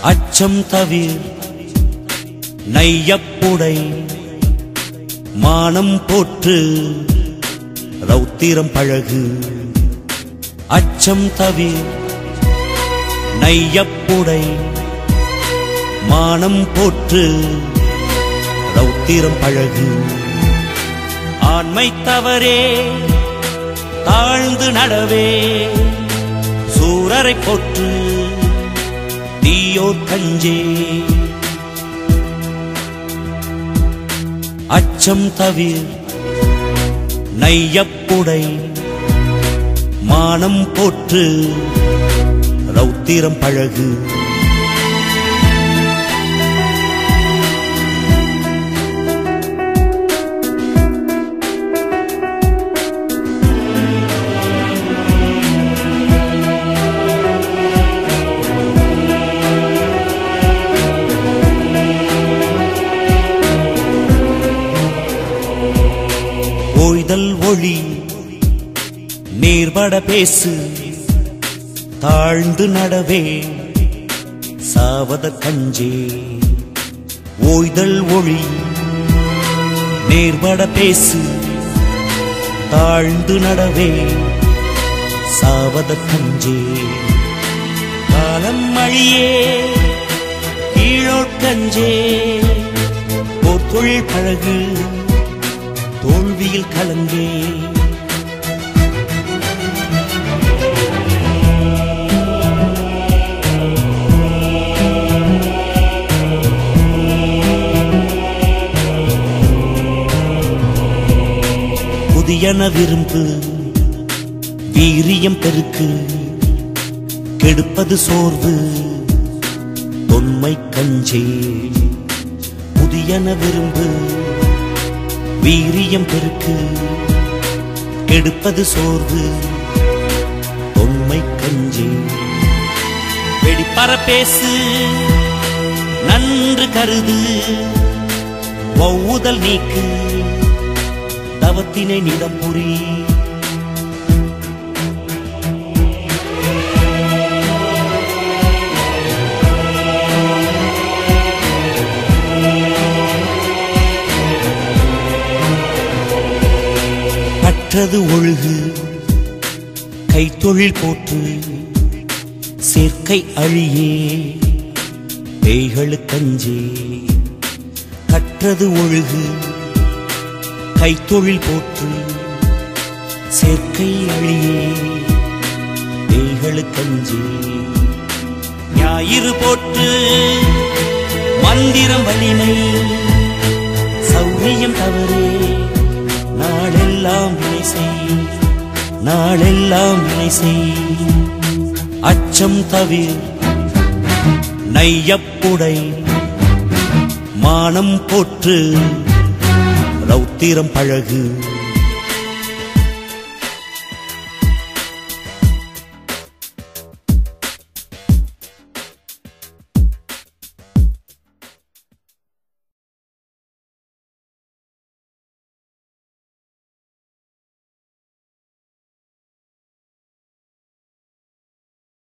அச்சம் தவிர் நையப்புடை மானம் போற்று ரௌத்திரம் பழகு அச்சம் தவிர் நையப்புடை மானம் போற்று ரௌத்திரம் பழகு ஆண்மை தவறே தாழ்ந்து நடவே சூரரை போற்று தீயோர் கஞ்சே அச்சம் தவிர் நையப்புடை மானம் போற்று ரௌத்திரம் பழகு ஓய்தல் ஒளி நேர்பட பேசு தாழ்ந்து நடவே சாவத கஞ்சே ஓய்தல் ஒளி நேர்பட பேசு தாழ்ந்து நடவே சாவத கஞ்சே காலம் மழியே கீழோட்கஞ்சே போர்த்தொழில் பழகு தோல்வியில் கலங்கே புதியன விரும்பு வீரியம் பெருக்கு கெடுப்பது சோர்வு தொன்மை கஞ்சே புதியன விரும்பு வீரியம் பெருக்கு கெடுப்பது சோர்வு தொன்மை கஞ்சி வெடிப்பற பேசு நன்று கருது ஒவ்வுதல் நீக்கு தவத்தினை நிடம் புரி கற்றது ஒழுகு கைத்தொழில் போற்று சேர்க்கை அழியே பேய்களுக்கஞ்சே கற்றது ஒழுகு கைத்தொழில் போற்று சேர்க்கை அழியே பேய்களுக்கஞ்சே ஞாயிறு போற்று மந்திரம் வலிமை சௌரியம் தவறே நாளெல்லாம் வினை செய் நாளெல்லாம் வினை செய் அச்சம் தவிர் நையப்புடை மானம் போற்று ரௌத்திரம் பழகு